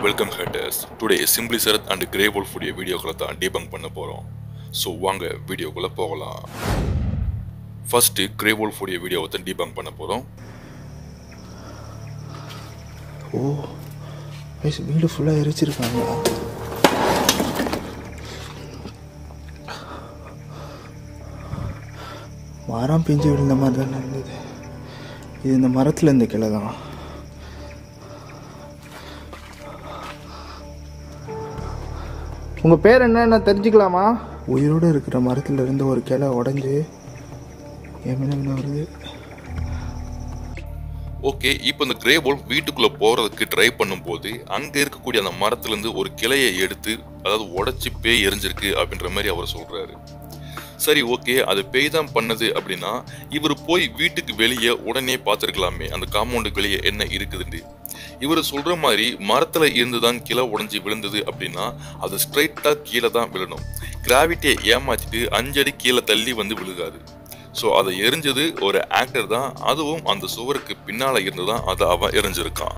Welcome haters today simply Sarath and grey wolf உடைய வீடியோக்களை தான் டீபங்க் பண்ண போகிறோம் ஸோ வாங்க வீடியோக்குள்ளே போகலாம் ஃபர்ஸ்ட் கிரே wolf உடைய வீடியோவை தான் டீபங்க் பண்ண போகிறோம் ஓ கைஸ் வீடு ஃபுல்லாக எரிச்சிருக்காங்க மரம் பிஞ்சு விழுந்த மாதிரி தானே இருந்தது இது இந்த மரத்தில் இருந்த கிளை தான் உங்கள் பேர் என்னன்னு தெரிஞ்சுக்கலாமா உயிரோடு இருக்கிற மரத்தில் இருந்து ஒரு கிளை உடஞ்சி என் மேலே வருது ஓகே இப்போ இந்த கிரே wolf வீட்டுக்குள்ளே போகிறதுக்கு ட்ரை பண்ணும்போது அங்கே இருக்கக்கூடிய அந்த மரத்துலேருந்து ஒரு கிளையை எடுத்து அதாவது உடச்சி பேய் எரிஞ்சிருக்கு அப்படின்ற மாதிரி அவர் சொல்கிறாரு சரி ஓகே அது பேய் தான் பண்ணது அப்படின்னா இவர் போய் வீட்டுக்கு வெளியே உடனே பார்த்துருக்கலாமே அந்த காம்பவுண்டுக்கு வெளியே என்ன இருக்குதுன்னு இவர் சொல்ற மாதிரி மரத்துல இருந்து தான் கீழே உடைஞ்சி விழுந்தது அப்படின்னா அது ஸ்ட்ரைட்டா கீழே தான் விழணும் கிராவிட்டியை ஏமாத்திட்டு அஞ்சடி கீழே தள்ளி வந்து விழுகாது ஸோ அதை எரிஞ்சது ஒரு ஆக்டர் தான் அதுவும் அந்த சுவருக்கு பின்னால இருந்து தான் அதை அவன் எரிஞ்சிருக்கான்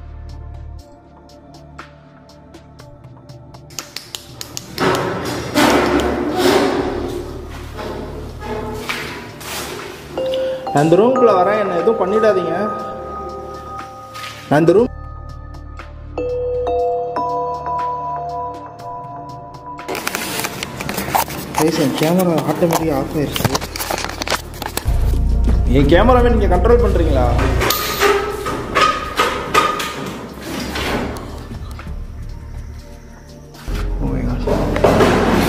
நான் இந்த ரூம்குள்ளே வரேன் என்ன எதுவும் பண்ணிடாதீங்க நான் இந்த ரூம் கைஸ் என் கேமரா ஆட்டோமேட்டிக்காக ஆஃப் ஆயிடுச்சு என் கேமராவை நீங்கள் கண்ட்ரோல் பண்ணுறீங்களா Oh my God.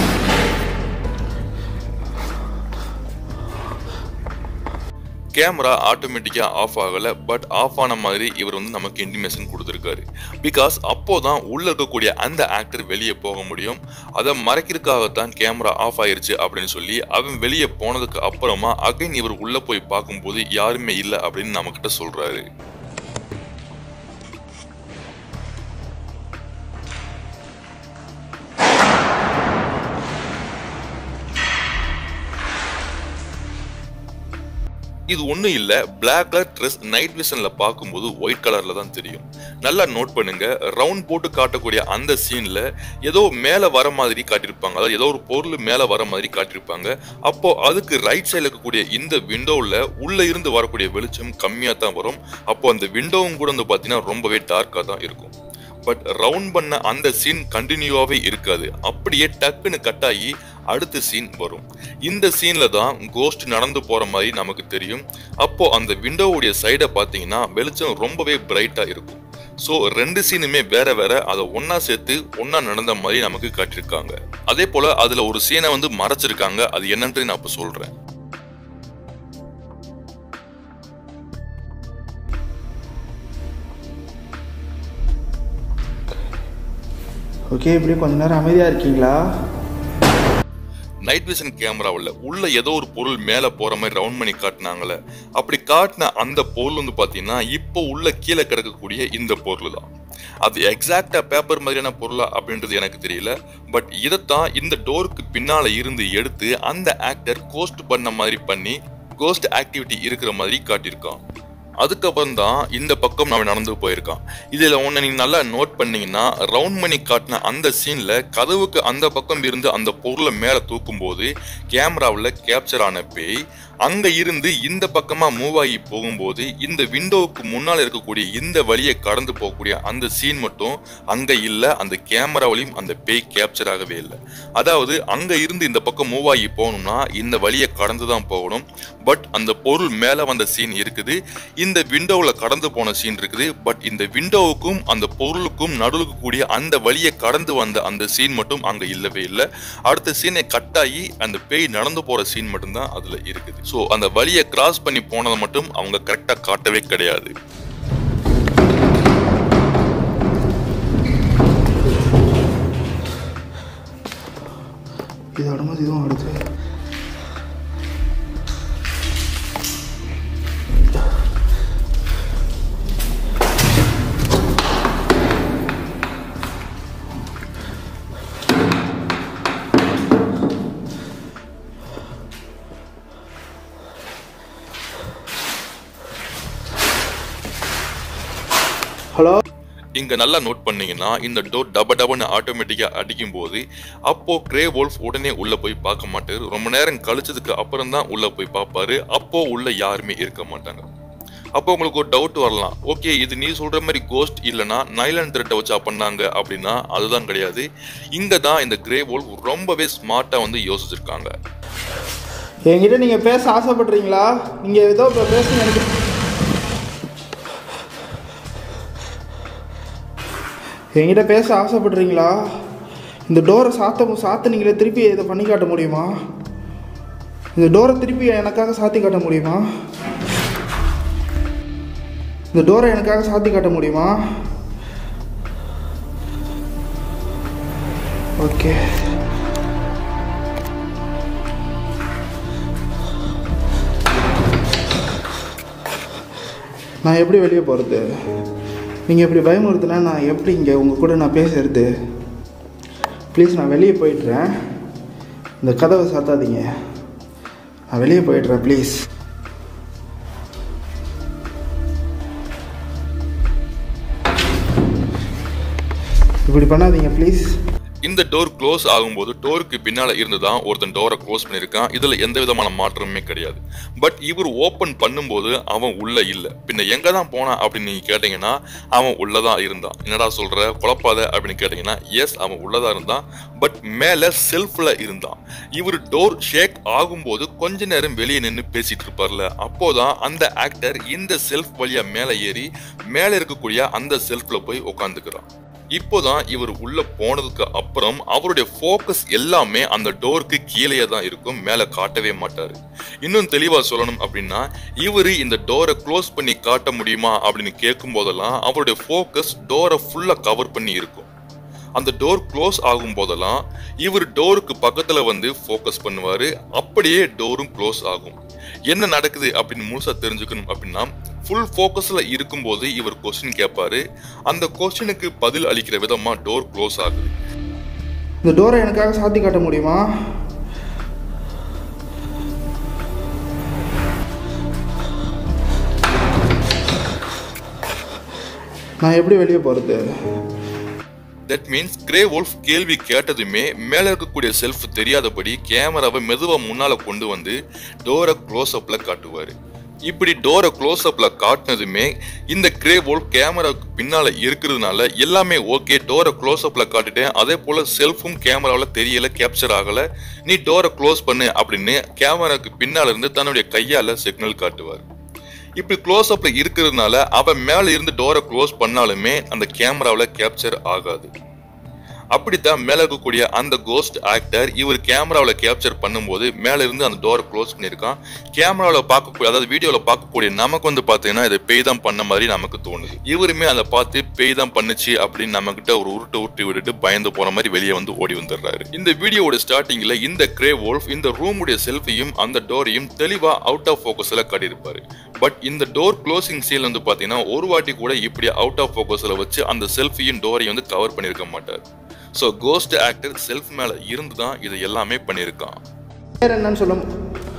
கேமரா ஆட்டோமேட்டிக்காக ஆஃப் ஆகலை பட் ஆஃப் ஆன மாதிரி இவர் வந்து நமக்கு இன்டிமேஷன் கொடுத்துருக்காரு பிகாஸ் அப்போதான் உள்ள இருக்கக்கூடிய அந்த ஆக்டர் வெளியே போக முடியும் அதை மறைக்கிறதுக்காகத்தான் கேமரா ஆஃப் ஆயிருச்சு அப்படின்னு சொல்லி அவன் வெளியே போனதுக்கு அப்புறமா அகைன் இவர் உள்ள போய் பார்க்கும்போது யாருமே இல்லை அப்படின்னு நம்மக்கிட்ட சொல்றாரு இது ஒன்றும் இல்லை பிளாக் கலர் ட்ரெஸ் நைட் விஷனில் பார்க்கும்போது ஒயிட் கலரில் தான் தெரியும் நல்லா நோட் பண்ணுங்க ரவுண்ட் போட்டு காட்டக்கூடிய அந்த சீனில் ஏதோ மேலே வர மாதிரி காட்டியிருப்பாங்க அதாவது ஏதோ ஒரு பொருள் மேலே வர மாதிரி காட்டியிருப்பாங்க அப்போ அதுக்கு ரைட் சைடில் இருக்கக்கூடிய இந்த விண்டோவில் உள்ளே இருந்து வரக்கூடிய வெளிச்சம் கம்மியாக தான் வரும் அப்போ அந்த விண்டோவும் கூட வந்து பார்த்தீங்கன்னா ரொம்பவே டார்க்காக தான் இருக்கும் பட் ரவுண்ட் பண்ண அந்த சீன் கண்டினியூவாகவே இருக்காது அப்படியே டக்குன்னு கட் ஆகி அடுத்த சீன் வரும் இந்த சீன்ல தான் கோஸ்ட் நடந்து போற மாதிரி நமக்கு தெரியும் அப்போ அந்த விண்டோவுடைய சைடை பார்த்தீங்கன்னா வெளிச்சம் ரொம்பவே பிரைட்டா இருக்கும் ஸோ ரெண்டு சீனுமே வேற வேற அதை ஒண்ணா சேர்த்து ஒண்ணா நடந்த மாதிரி நமக்கு காட்டியிருக்காங்க அதே போல அதுல ஒரு சீனை வந்து மறைச்சிருக்காங்க அது என்னன்ட்டு நான் இப்போ சொல்றேன் ஓகே இப்படி கொஞ்ச நேரம் அமைதியாக இருக்கீங்களா நைட் விஷன் கேமராவில் உள்ள ஏதோ ஒரு பொருள் மேலே போகிற மாதிரி ரவுண்ட் பண்ணி காட்டினாங்களே அப்படி காட்டின அந்த பொருள் வந்து பார்த்தீங்கன்னா இப்போ உள்ள கீழே கிடக்கக்கூடிய இந்த பொருள் தான் அது எக்ஸாக்டாக பேப்பர் மாதிரியான பொருளா அப்படின்றது எனக்கு தெரியல பட் இதைத்தான் இந்த டோருக்கு பின்னால் இருந்து எடுத்து அந்த ஆக்டர் கோஸ்ட் பண்ண மாதிரி பண்ணி கோஸ்ட் ஆக்டிவிட்டி இருக்கிற மாதிரி காட்டியிருக்கான் அதுக்கப்புறம் தான் இந்த பக்கம் அவன் நடந்து போயிருக்கான் இதுல ஒன்னு நீங்க நல்லா நோட் பண்ணீங்கன்னா ரவுண்ட் பண்ணி காட்டின அந்த சீன்ல கதவுக்கு அந்த பக்கம் இருந்து அந்த பொருளை மேல தூக்கும் போது கேமராவில் கேப்சர் ஆன பேய் அங்க இருந்து இந்த பக்கமா மூவ் ஆகி போகும்போது இந்த விண்டோவுக்கு முன்னால் இருக்கக்கூடிய இந்த வழியை கடந்து போகக்கூடிய அந்த சீன் மட்டும் அங்க இல்ல அந்த கேமராவிலையும் அந்த பேய் கேப்சர் ஆகவே இல்லை அதாவது அங்க இருந்து இந்த பக்கம் மூவ் ஆகி போகணும்னா இந்த வழியை கடந்து தான் போகணும் பட் அந்த பொருள் மேல வந்த சீன் இருக்குது இந்த விண்டோவில் கடந்து போன சீன் இருக்குது பட் இந்த விண்டோவுக்கும் அந்த பொருளுக்கும் நடுவுக்கு கூடிய அந்த வழியை கடந்து வந்த அந்த சீன் மட்டும் அங்க இல்லவே இல்லை அடுத்த சீனை கட் ஆகி அந்த பேய் நடந்து போற சீன் மட்டும்தான் அதுல இருக்குது ஸோ அந்த வழியை கிராஸ் பண்ணி போனதை மட்டும் அவங்க கரெக்டா காட்டவே கிடையாது இது ஆடும்போது இதுவும் ஆடுது ஹலோ இங்க நல்லா நோட் பண்ணீங்கன்னா இந்த டோர் டப டபன்னு ஆட்டோமேட்டிக்கா அடிக்கும் போது அப்போ கிரே வோல்ஃப் உடனே உள்ள போய் பார்க்க மாட்டாரு ரொம்ப நேரம் கழிச்சதுக்கு அப்புறம் தான் உள்ள போய் பார்ப்பாரு அப்போ உள்ள யாருமே இருக்க மாட்டாங்க அப்போ உங்களுக்கு ஒரு டவுட் வரலாம் ஓகே இது நீ சொல்ற மாதிரி கோஸ்ட் இல்லனா நைலன் த்ரெட்டை வச்சா பண்ணாங்க அப்படின்னா அதுதான் கிடையாது இங்க தான் இந்த கிரே வோல்ஃப் ரொம்பவே ஸ்மார்ட்டா வந்து யோசிச்சிருக்காங்க என்கிட்ட நீங்கள் பேச ஆசைப்படுறீங்களா நீங்கள் ஏதோ இப்போ பேசுங்க எனக்கு என்கிட்ட பேச ஆசைப்படுறீங்களா இந்த டோரை சாத்த சாத்துனீங்களே திருப்பி இதை பண்ணி காட்ட முடியுமா இந்த டோரை திருப்பி எனக்காக சாத்தி காட்ட முடியுமா இந்த டோரை எனக்காக சாத்தி காட்ட முடியுமா ஓகே நான் எப்படி வெளியே போகிறது நீங்கள் இப்படி பயமுறுத்தினா நான் எப்படி இங்கே உங்கள் கூட நான் பேசுறது ப்ளீஸ் நான் வெளியே போயிடுறேன் இந்த கதவை சாத்தாதீங்க நான் வெளியே போயிடுறேன் ப்ளீஸ் இப்படி பண்ணாதீங்க ப்ளீஸ் இந்த டோர் க்ளோஸ் ஆகும்போது டோருக்கு பின்னால இருந்து தான் ஒருத்தன் டோரை க்ளோஸ் பண்ணியிருக்கான் இதுல எந்த விதமான மாற்றமுமே கிடையாது பட் இவர் ஓபன் பண்ணும்போது அவன் உள்ள இல்ல பின்ன எங்க தான் போனான் அப்படின்னு நீங்க கேட்டீங்கன்னா அவன் உள்ளதான் இருந்தான் என்னடா சொல்ற குழப்பாத அப்படின்னு கேட்டீங்கன்னா எஸ் அவன் உள்ளதா இருந்தான் பட் மேல செல்ஃப்ல இருந்தான் இவர் டோர் ஷேக் ஆகும்போது கொஞ்ச நேரம் வெளியே நின்று பேசிட்டு இருப்பார்ல அப்போதான் அந்த ஆக்டர் இந்த செல்ஃப் வழியா மேலே ஏறி மேலே இருக்கக்கூடிய அந்த செல்ஃப்ல போய் உட்காந்துக்கிறான் இப்போதான் இவர் உள்ள போனதுக்கு அப்புறம் அவருடைய ஃபோக்கஸ் எல்லாமே அந்த டோருக்கு கீழே தான் இருக்கும் மேல காட்டவே மாட்டாரு இன்னும் தெளிவா சொல்லணும் அப்படின்னா இவர் இந்த டோரை க்ளோஸ் பண்ணி காட்ட முடியுமா அப்படின்னு கேட்கும் போதெல்லாம் அவருடைய ஃபோக்கஸ் டோரை ஃபுல்லா கவர் பண்ணி இருக்கும் அந்த டோர் க்ளோஸ் ஆகும் போதெல்லாம் இவர் டோருக்கு பக்கத்துல வந்து ஃபோக்கஸ் பண்ணுவாரு அப்படியே டோரும் க்ளோஸ் ஆகும் என்ன நடக்குது அப்படின்னு முழுசா தெரிஞ்சுக்கணும் அப்படின்னா ஃபுல் ஃபோக்கஸ்ல இருக்கும்போது இவர் கொஸ்டின் கேட்பாரு அந்த கொஸ்டினுக்கு பதில் அளிக்கிற விதமா டோர் க்ளோஸ் ஆகுது இந்த டோரை எனக்காக சாத்தி காட்ட முடியுமா நான் எப்படி வெளியே போகிறது தட் மீன்ஸ் கிரே வோல்ஃப் கேள்வி கேட்டதுமே மேல இருக்கக்கூடிய செல்ஃப் தெரியாதபடி கேமராவை மெதுவா முன்னால கொண்டு வந்து டோரை க்ளோஸ் அப்ல காட்டுவாரு இப்படி டோரை க்ளோஸ் அப்ல காட்டினதுமே இந்த கிரே வோல்ஃப் கேமராவுக்கு பின்னால இருக்கிறதுனால எல்லாமே ஓகே டோரை க்ளோஸ் அப்ல காட்டிட்டேன் அதே போல செல்ஃபும் கேமராவில் தெரியல கேப்சர் ஆகல நீ டோரை க்ளோஸ் பண்ணு அப்படின்னு கேமராவுக்கு பின்னால இருந்து தன்னுடைய கையால சிக்னல் காட்டுவார் இப்படி க்ளோஸ் அப்ல இருக்கிறதுனால அவன் மேல இருந்து டோரை க்ளோஸ் பண்ணாலுமே அந்த கேமராவில் கேப்சர் ஆகாது அப்படித்தான் மேல இருக்கக்கூடிய அந்த கோஸ்ட் ஆக்டர் இவர் கேமராவில் கேப்சர் பண்ணும்போது மேல இருந்து அந்த டோரை க்ளோஸ் பண்ணியிருக்கான் கேமராவில் பார்க்கக்கூடிய அதாவது வீடியோவில் பார்க்கக்கூடிய நமக்கு வந்து பார்த்தீங்கன்னா இதை பேய் தான் பண்ண மாதிரி நமக்கு தோணுது இவருமே அதை பார்த்து பேய் தான் பண்ணுச்சு அப்படின்னு நம்ம கிட்ட ஒரு உருட்டு உருட்டி விட்டுட்டு பயந்து போன மாதிரி வெளியே வந்து ஓடி வந்துடுறாரு இந்த வீடியோவோட ஸ்டார்டிங்ல இந்த கிரே வோல்ஃப் இந்த ரூமுடைய செல்ஃபையும் அந்த டோரையும் தெளிவா அவுட் ஆஃப் ஃபோக்கஸ்ல காட்டியிருப்பாரு பட் இந்த டோர் க்ளோசிங் சீல் வந்து பார்த்தீங்கன்னா ஒரு வாட்டி கூட இப்படி அவுட் ஆஃப் ஃபோக்கஸ்ல வச்சு அந்த செல்ஃபையும் டோரையும் வந்து கவர் பண்ணியிருக்க மாட்டார் ஸோ கோஸ்ட் ஆக்டர் செல்ஃப் மேல இருந்து தான் இது எல்லாமே பண்ணியிருக்கான் வேறு என்னன்னு சொல்ல மு-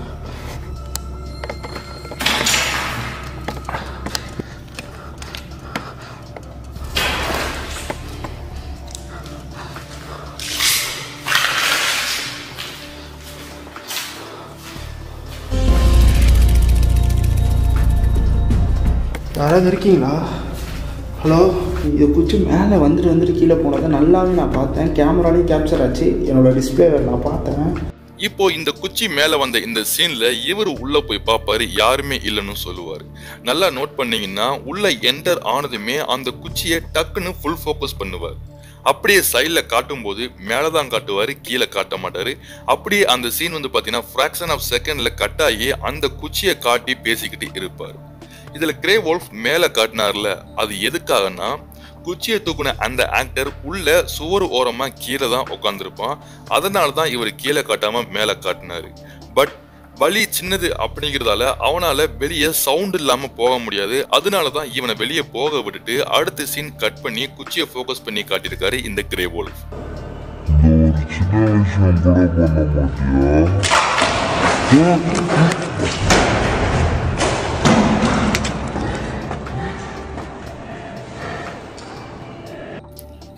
யாராவது இருக்கீங்களா ஹலோ இது குச்சி மேலே வந்துட்டு வந்துட்டு கீழே போனதை நல்லாவே நான் பார்த்தேன் கேமராலையும் கேப்சர் ஆச்சு என்னோட டிஸ்பிளே நான் பார்த்தேன் இப்போ இந்த குச்சி மேல வந்த இந்த சீன்ல இவர் உள்ள போய் பார்ப்பாரு யாருமே இல்லைன்னு சொல்லுவாரு நல்லா நோட் பண்ணீங்கன்னா உள்ள என்டர் ஆனதுமே அந்த குச்சியை டக்குன்னு ஃபுல் ஃபோக்கஸ் பண்ணுவார் அப்படியே சைடில் காட்டும்போது மேலே தான் காட்டுவார் கீழே காட்ட மாட்டார் அப்படியே அந்த சீன் வந்து பார்த்தீங்கன்னா ஃப்ராக்ஷன் ஆஃப் செகண்டில் கட் ஆகி அந்த குச்சியை காட்டி பேசிக்கிட்டு இருப்பார் இதில் கிரே வோல்ஃப் மேலே காட்டினார்ல அது எதுக்காகனா குச்சியை தூக்குன அந்த ஆக்டர் உள்ள சுவர் ஓரமா கீழே தான் உட்காந்துருப்பான் அதனால தான் இவர் கீழே காட்டாம மேலே காட்டினாரு பட் வலி சின்னது அப்படிங்கிறதால அவனால வெளியே சவுண்ட் இல்லாம போக முடியாது அதனால தான் இவனை வெளியே போக விட்டுட்டு அடுத்த சீன் கட் பண்ணி குச்சியை ஃபோக்கஸ் பண்ணி காட்டியிருக்காரு இந்த கிரே வோல்ஃப் சின்ன விஷயம் கூட பண்ண மாட்டியா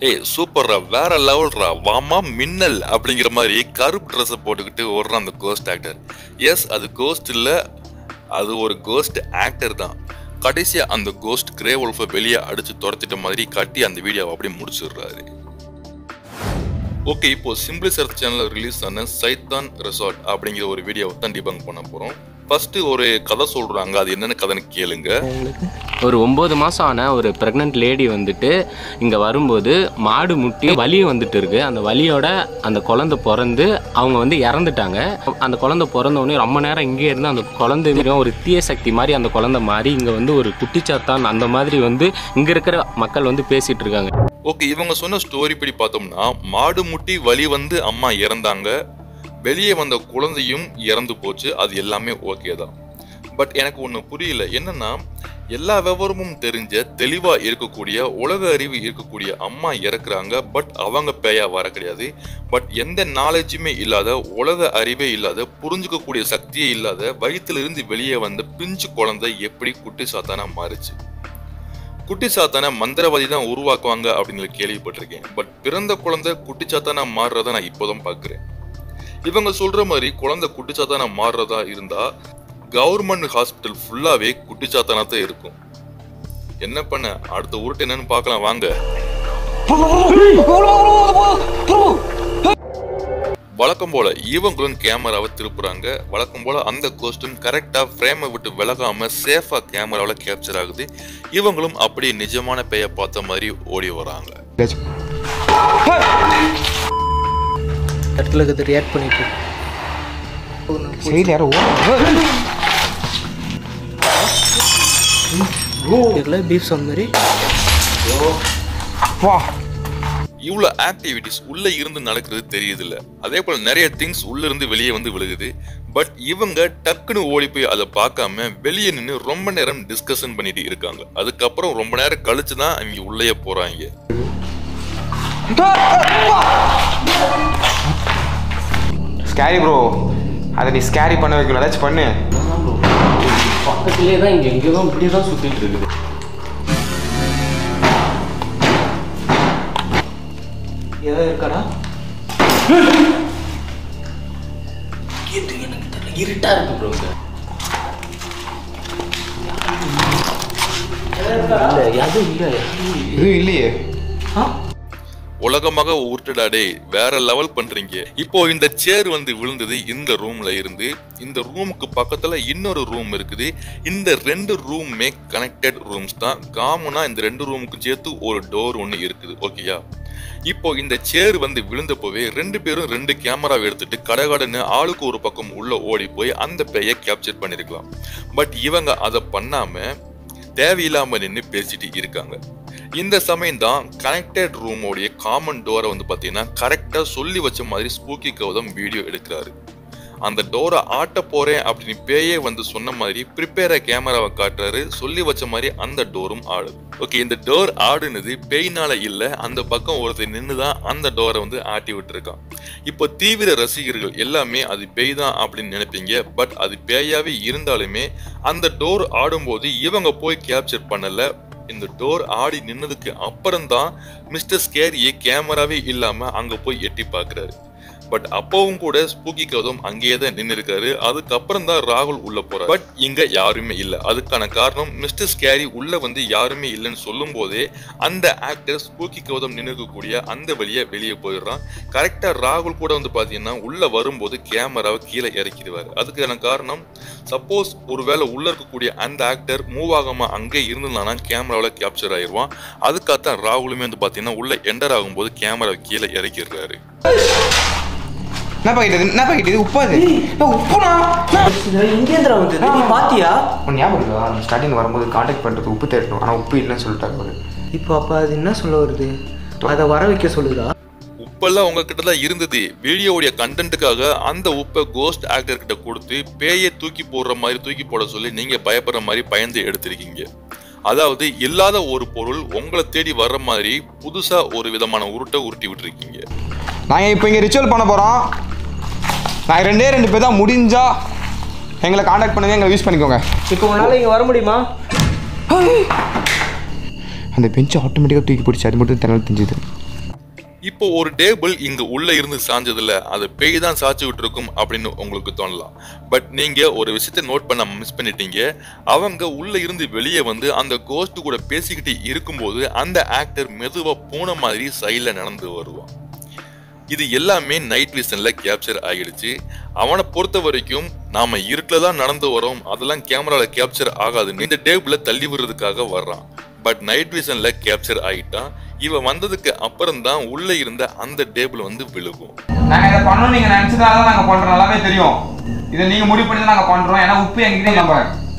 டேய் சூப்பர்ரா வேற லெவல்ரா வாமா மின்னல் அப்படிங்கிற மாதிரி கருப்பு ட்ரெஸ்ஸை போட்டுக்கிட்டு ஓடுறான் அந்த கோஸ்ட் ஆக்டர் எஸ் அது கோஸ்ட் இல்ல அது ஒரு கோஸ்ட் ஆக்டர் தான் கடைசியா அந்த கோஸ்ட் கிரே wolf-அ வெளியே அடிச்சு துரத்திட்ட மாதிரி கட்டி அந்த வீடியோவை அப்படியே முடிச்சிடுறாரு ஓகே இப்போ சிம்பிளி சர்ச் சேனல்ல ரிலீஸ் ஆன சைத்தான் ரெசார்ட் அப்படிங்கிற ஒரு வீடியோவை தான் டிபங்க் பண்ண போறோம் ஃபர்ஸ்ட் ஒரு கதை சொல்றாங்க அது என்னென்ன கதைன்னு கேளுங்க ஒரு ஒம்பது மாதம் ஆன ஒரு ப்ரெக்னென்ட் லேடி வந்துட்டு இங்கே வரும்போது மாடு முட்டி வலி வந்துட்டு இருக்கு அந்த வலியோட அந்த குழந்தை பிறந்து அவங்க வந்து இறந்துட்டாங்க அந்த குழந்தை பிறந்த உடனே ரொம்ப நேரம் இங்கே இருந்து அந்த குழந்தை வெறும் ஒரு தீய சக்தி மாதிரி அந்த குழந்தை மாறி இங்கே வந்து ஒரு குட்டிச்சாத்தான் அந்த மாதிரி வந்து இங்கே இருக்கிற மக்கள் வந்து பேசிட்டு இருக்காங்க ஓகே இவங்க சொன்ன ஸ்டோரி படி பார்த்தோம்னா மாடு முட்டி வலி வந்து அம்மா இறந்தாங்க வெளியே வந்த குழந்தையும் இறந்து போச்சு அது எல்லாமே ஓகே தான் பட் எனக்கு ஒன்று புரியல என்னன்னா எல்லா விவரமும் தெரிஞ்ச தெளிவா இருக்கக்கூடிய உலக அறிவு இருக்கக்கூடிய அம்மா இறக்குறாங்க பட் அவங்க பேயா வர கிடையாது பட் எந்த நாலேஜுமே இல்லாத உலக அறிவே இல்லாத புரிஞ்சுக்கக்கூடிய சக்தியே இல்லாத வயிற்றிலிருந்து வெளியே வந்த பிஞ்சு குழந்தை எப்படி குட்டி சாத்தானா மாறுச்சு குட்டி சாத்தான மந்திரவாதி தான் உருவாக்குவாங்க அப்படின்னு கேள்விப்பட்டிருக்கேன் பட் பிறந்த குழந்தை குட்டி சாத்தானா மாறுறத நான் இப்போதான் பார்க்குறேன் இவங்க சொல்ற மாதிரி குழந்தை குட்டி சாத்தானா மாறுறதா இருந்தா கவர்மெண்ட் ஹாஸ்பிட்டல் ஃபுல்லாவே குட்டி சாத்தானா தான் இருக்கும் என்ன பண்ண அடுத்த உருட்டு என்னன்னு பார்க்கலாம் வாங்க வழக்கம் போல இவங்களும் கேமராவை திருப்புறாங்க வழக்கம் போல அந்த கோஸ்டும் கரெக்டா ஃப்ரேமை விட்டு விலகாம சேஃபா கேமராவில் கேப்சர் ஆகுது இவங்களும் அப்படியே நிஜமான பேய பார்த்த மாதிரி ஓடி வராங்க இடத்துல இருக்கிறது ரியாக்ட் பண்ணிட்டு சைடில் யாரோ தெரியல பீஃப் சாங் மாதிரி வா இவ்வளோ ஆக்டிவிட்டிஸ் உள்ள இருந்து நடக்கிறது தெரியுதுல்ல அதே போல நிறைய திங்ஸ் உள்ள இருந்து வெளியே வந்து விழுகுது பட் இவங்க டக்குன்னு ஓடி போய் அதை பார்க்காம வெளியே நின்று ரொம்ப நேரம் டிஸ்கஷன் பண்ணிட்டு இருக்காங்க அதுக்கப்புறம் ரொம்ப நேரம் கழிச்சு தான் அவங்க உள்ளே போறாங்க ஸ்கேரி ப்ரோ அதை நீ ஸ்கேரி பண்ண வைக்கணும் ஏதாச்சும் பண்ணு பக்கத்துலேயே தான் இங்கே எங்கேயோ தான் இப்படி தான் சுற்றிட்டு இருக்குது ஏதோ இருக்காடா இருட்டா இருக்கு ப்ரோ இல்லை எதுவும் இல்லை எதுவும் இல்லையே உலகமாக உருட்டுடாடே வேற லெவல் பண்றீங்க இப்போ இந்த சேர் வந்து விழுந்தது இந்த ரூம்ல இருந்து இந்த ரூமுக்கு பக்கத்துல இன்னொரு ரூம் இருக்குது இந்த ரெண்டு ரூமுமே கனெக்டட் ரூம்ஸ் தான் காமனா இந்த ரெண்டு ரூமுக்கும் சேர்த்து ஒரு டோர் ஒன்று இருக்குது ஓகேயா இப்போ இந்த சேர் வந்து விழுந்தப்போவே ரெண்டு பேரும் ரெண்டு கேமராவை எடுத்துட்டு கடகடன்னு ஆளுக்கு ஒரு பக்கம் உள்ள ஓடி போய் அந்த பேயை கேப்சர் பண்ணிருக்கலாம் பட் இவங்க அதை பண்ணாம தேவையில்லாம நின்று பேசிட்டு இருக்காங்க இந்த சமயம் தான் கனெக்டட் ரூமோடைய காமன் டோரை வந்து பார்த்தீங்கன்னா கரெக்டாக சொல்லி வச்ச மாதிரி ஸ்பூக்கி கௌதம் வீடியோ எடுக்கிறாரு அந்த டோரை ஆட்ட போறேன் அப்படின்னு பேயே வந்து சொன்ன மாதிரி ப்ரிப்பேர கேமராவை காட்டுறாரு சொல்லி வச்ச மாதிரி அந்த டோரும் ஆடுது ஓகே இந்த டோர் ஆடுனது பேய்னால இல்ல அந்த பக்கம் ஒருத்தர் நின்று தான் அந்த டோரை வந்து ஆட்டி விட்டுருக்கான் இப்போ தீவிர ரசிகர்கள் எல்லாமே அது பேய் தான் அப்படின்னு நினைப்பீங்க பட் அது பேயாவே இருந்தாலுமே அந்த டோர் ஆடும்போது இவங்க போய் கேப்சர் பண்ணல இந்த டோர் ஆடி நின்னதுக்கு அப்புறம் தான் மிஸ்டர் ஸ்கேரியை கேமராவே இல்லாம அங்க போய் எட்டி பார்க்கறாரு பட் அப்பவும் கூட ஸ்பூக்கி கௌதம் அங்கேயே தான் நின்று இருக்காரு அதுக்கப்புறம் தான் ராகுல் உள்ள போறாரு பட் இங்க யாருமே இல்ல அதுக்கான காரணம் மிஸ்டர் ஸ்கேரி உள்ள வந்து யாருமே இல்லைன்னு சொல்லும் போதே அந்த ஆக்டர் ஸ்பூக்கி கௌதம் நின்று இருக்கக்கூடிய அந்த வழியா வெளியே போயிடுறான் கரெக்டா ராகுல் கூட வந்து பாத்தீங்கன்னா உள்ள வரும்போது கேமராவை கீழே இறக்கிடுவாரு அதுக்கான காரணம் சப்போஸ் ஒருவேளை உள்ள இருக்கக்கூடிய அந்த ஆக்டர் மூவ் ஆகாம அங்கே இருந்தானா கேமராவில் கேப்சர் ஆயிடுவான் அதுக்காகத்தான் ராகுலுமே வந்து பாத்தீங்கன்னா உள்ள என்டர் ஆகும்போது கேமராவை கீழே இறக்கிடுறாரு என்ன பாக்கெட் இது என்ன பாக்கெட் இது உப்பா இது ஏய், உப்புனா இங்கேந்திரா வந்து நீ பாத்தியா உன் ஞாபகம் இருக்கா ஸ்டார்டிங் வரும்போது காண்டாக்ட் பண்ணுறது உப்பு தேடணும் ஆனால் உப்பு இல்லைன்னு சொல்லிட்டாங்க அவரு இப்போ அப்போ அது என்ன சொல்ல வருது அதை வர வைக்க சொல்லுதா உப்பெல்லாம் உங்ககிட்ட தான் இருந்தது வீடியோவுடைய கண்டென்ட்டுக்காக அந்த உப்பை கோஸ்ட் ஆக்டர் கிட்ட கொடுத்து பேயை தூக்கி போடுற மாதிரி தூக்கி போட சொல்லி நீங்க பயப்படுற மாதிரி பயந்து எடுத்திருக்கீங்க அதாவது இல்லாத ஒரு பொருள் உங்களை தேடி வர்ற மாதிரி புதுசா ஒரு விதமான உருட்டை உருட்டி விட்டுருக்கீங்க நாங்கள் இப்போ இங்கே ரிச்சுவல் பண்ண போகிறோம் நாங்கள் ரெண்டே ரெண்டு பேர் தான் முடிஞ்சா எங்களை காண்டாக்ட் பண்ணதே எங்களை யூஸ் பண்ணிக்கோங்க இப்போ உன்னால இங்கே வர முடியுமா அந்த பெஞ்சை ஆட்டோமேட்டிக்காக தூக்கி பிடிச்சி அது மட்டும் தெரியல தெரிஞ்சுது இப்போ ஒரு டேபிள் இங்க உள்ள இருந்து சாஞ்சதுல அது பேய் தான் சாச்சு விட்டுருக்கும் அப்படின்னு உங்களுக்கு தோணலாம் பட் நீங்க ஒரு விஷயத்த நோட் பண்ண மிஸ் பண்ணிட்டீங்க அவங்க உள்ள இருந்து வெளியே வந்து அந்த கோஸ்ட் கூட பேசிக்கிட்டு இருக்கும்போது அந்த ஆக்டர் மெதுவா பூனை மாதிரி சைட்ல நடந்து வருவான் இது எல்லாமே நைட் விஷன்ல கேப்சர் ஆகிடுச்சு அவனை பொறுத்த வரைக்கும் நாம இருட்டில் தான் நடந்து வரோம் அதெல்லாம் கேமரால கேப்சர் ஆகாதுன்னு இந்த டேபிள தள்ளி விடுறதுக்காக வர்றான் பட் நைட் விஷன்ல கேப்சர் ஆகிட்டான் இவன் வந்ததுக்கு அப்புறம் தான் உள்ள இருந்த அந்த டேபிள் வந்து விழுகும் நாங்க இதை பண்ணணும் நீங்க நினைச்சதால தான் நாங்க பண்றோம் நல்லாவே தெரியும் இதை நீங்க முடிவு பண்ணி தான் நாங்க பண்றோம் ஏன்னா உப்பு எங்ககிட்ட நம்ம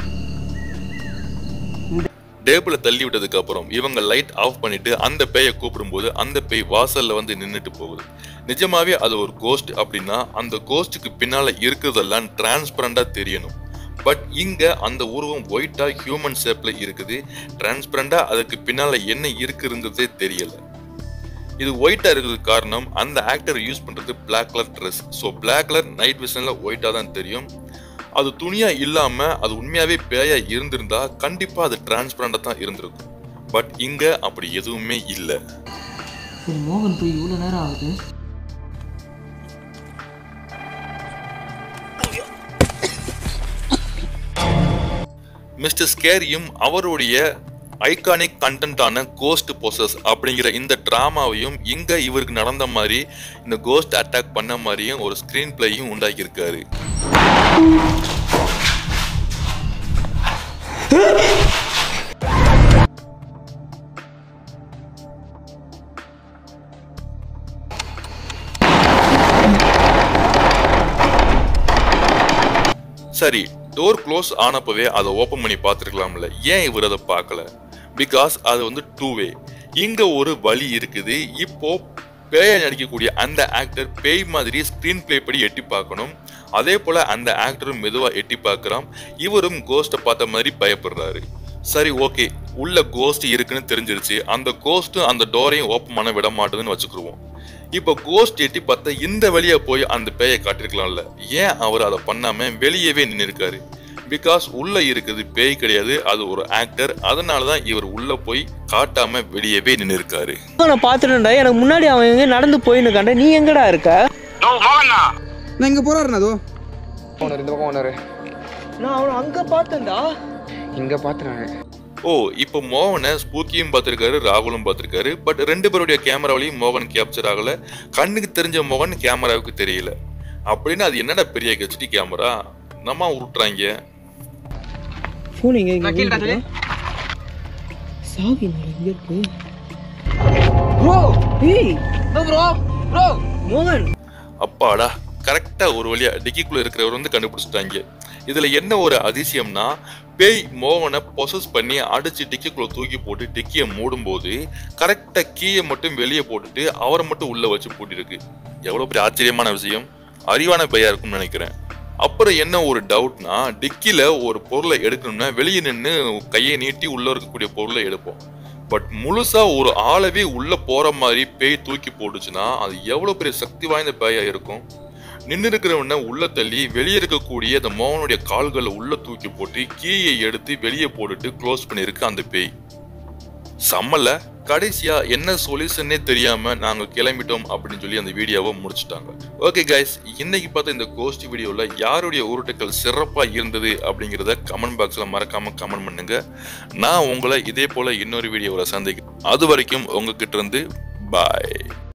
டேபிளை தள்ளி விட்டதுக்கு அப்புறம் இவங்க லைட் ஆஃப் பண்ணிட்டு அந்த பேயை கூப்பிடும்போது அந்த பேய் வாசல்ல வந்து நின்னுட்டு போகுது நிஜமாவே அது ஒரு கோஸ்ட் அப்படின்னா அந்த கோஸ்ட்டுக்கு பின்னால இருக்கிறதெல்லாம் டிரான்ஸ்பரண்டா தெரியணும் பட் இங்க அந்த உருவம் ஒயிட்டா ஹியூமன் ஷேப்ல இருக்குது டிரான்ஸ்பரண்டா அதுக்கு பின்னால என்ன இருக்குங்கிறதே தெரியல இது ஒயிட்டா இருக்கிறதுக்கு காரணம் அந்த ஆக்டர் யூஸ் பண்றது Black colour dress so Black colour night விஷன்ல ஒயிட்டா தான் தெரியும் அது துணியா இல்லாம அது உண்மையாவே பேயா இருந்திருந்தா கண்டிப்பா அது டிரான்ஸ்பரண்டா தான் இருந்திருக்கும் பட் இங்க அப்படி எதுவுமே இல்லை சரி மோகன் போய் இவ்வளோ நேரம் ஆகுது மிஸ்டர் ஸ்கேரியும் அவருடைய ஐகானிக் கண்டென்ட்டான கோஸ்ட் பொசஸ் அப்படிங்கிற இந்த ட்ராமாவையும் இங்க இவருக்கு நடந்த மாதிரி இந்த கோஸ்ட் அட்டாக் பண்ண மாதிரியும் ஒரு ஸ்கிரீன் பிளேயும் உண்டாக்கியிருக்காரு சரி டோர் க்ளோஸ் ஆனப்பவே அதை ஓப்பன் பண்ணி பார்த்துருக்கலாம்ல ஏன் இவர் அதை பார்க்கல பிகாஸ் அது வந்து டூ வே இங்க ஒரு வழி இருக்குது இப்போ பேயை நடிக்கக்கூடிய அந்த ஆக்டர் பேய் மாதிரி ஸ்க்ரீன் பிளே படி எட்டி பார்க்கணும் அதே போல அந்த ஆக்டரும் மெதுவா எட்டி பார்க்கறான் இவரும் கோஸ்ட்டை பார்த்த மாதிரி பயப்படுறாரு சரி ஓகே உள்ள கோஸ்ட் இருக்குன்னு தெரிஞ்சிருச்சு அந்த கோஸ்ட்டும் அந்த டோரையும் ஓப்பன் பண்ண விட மாட்டுதுன்னு வச்சுக்கிருவோம் இப்போ கோஸ்ட் எட்டி பார்த்தா இந்த வழியா போய் அந்த பேயை காட்டிருக்கலாம்ல ஏன் அவர் அதை பண்ணாம வெளியவே நின்று இருக்காரு பிகாஸ் உள்ள இருக்குது பேய் கிடையாது அது ஒரு ஆக்டர் அதனால தான் இவர் உள்ள போய் காட்டாம வெளியவே நின்று இருக்காரு நான் பார்த்துட்டேன்டா எனக்கு முன்னாடி அவன் எங்க நடந்து போயின்னு கண்ட நீ எங்கடா இருக்க நான் இங்க போறாரு அதோ ஓனர் இந்த பக்கம் ஓனர் நான் அவனை அங்க பார்த்தேன்டா இங்க பாத்துறாங்க ஓ இப்போ மோகனை ஸ்பூக்கியும் பார்த்திருக்காரு ராகுலும் பார்த்திருக்காரு பட் ரெண்டு பேருடைய கேமராவிலையும் மோகன் கேப்சர் ஆகல கண்ணுக்கு தெரிஞ்ச மோகன் கேமராவுக்கு தெரியல அப்படின்னு அது என்னடா பெரிய ஹெச்டி கேமரா நம்ம உருட்டுறாங்க ஃபோன் எங்க இங்க இருக்கு? சாவி மேல எங்க இருக்கு ப்ரோ ஏய் ப்ரோ ப்ரோ மோகன் அப்பாடா கரெக்டா ஒரு வழியா டிக்கிக்குள்ள இருக்கிறவர் வந்து கண்டுபிடிச்சிட்டாங்க இதுல என்ன ஒரு அதிசயம்னா பேய் மோகனை பொசஸ் பண்ணி அடிச்சு டிக்கிக்குள்ள தூக்கி போட்டு டிக்கியை மூடும்போது கரெக்டா கீயை மட்டும் வெளியே போட்டுட்டு அவரை மட்டும் உள்ள வச்சு பூட்டிருக்கு எவ்வளவு பெரிய ஆச்சரியமான விஷயம் அறிவான பேயா இருக்கும்னு நினைக்கிறேன் அப்புறம் என்ன ஒரு டவுட்னா டிக்கில ஒரு பொருளை எடுக்கணும்னா வெளியே நின்று கையை நீட்டி உள்ள இருக்கக்கூடிய பொருளை எடுப்போம் பட் முழுசா ஒரு ஆளவே உள்ள போற மாதிரி பேய் தூக்கி போட்டுச்சுன்னா அது எவ்வளவு பெரிய சக்தி வாய்ந்த பேயா இருக்கும் நின்று இருக்கிறவன உள்ள தள்ளி வெளியே இருக்கக்கூடிய அந்த மோகனுடைய கால்களை உள்ள தூக்கி போட்டு கீயை எடுத்து வெளியே போட்டுட்டு க்ளோஸ் பண்ணிருக்கு அந்த பேய் செம்மல கடைசியா என்ன சொல்யூஷனே தெரியாம நாங்க கிளம்பிட்டோம் அப்படின்னு சொல்லி அந்த வீடியோவை முடிச்சிட்டாங்க ஓகே கைஸ் இன்னைக்கு பார்த்த இந்த கோஸ்ட் வீடியோல யாருடைய உருட்டுக்கள் சிறப்பா இருந்தது அப்படிங்கிறத கமெண்ட் பாக்ஸ்ல மறக்காம கமெண்ட் பண்ணுங்க நான் உங்களை இதே போல இன்னொரு வீடியோவில் சந்திக்கிறேன் அது வரைக்கும் உங்ககிட்ட இருந்து பாய்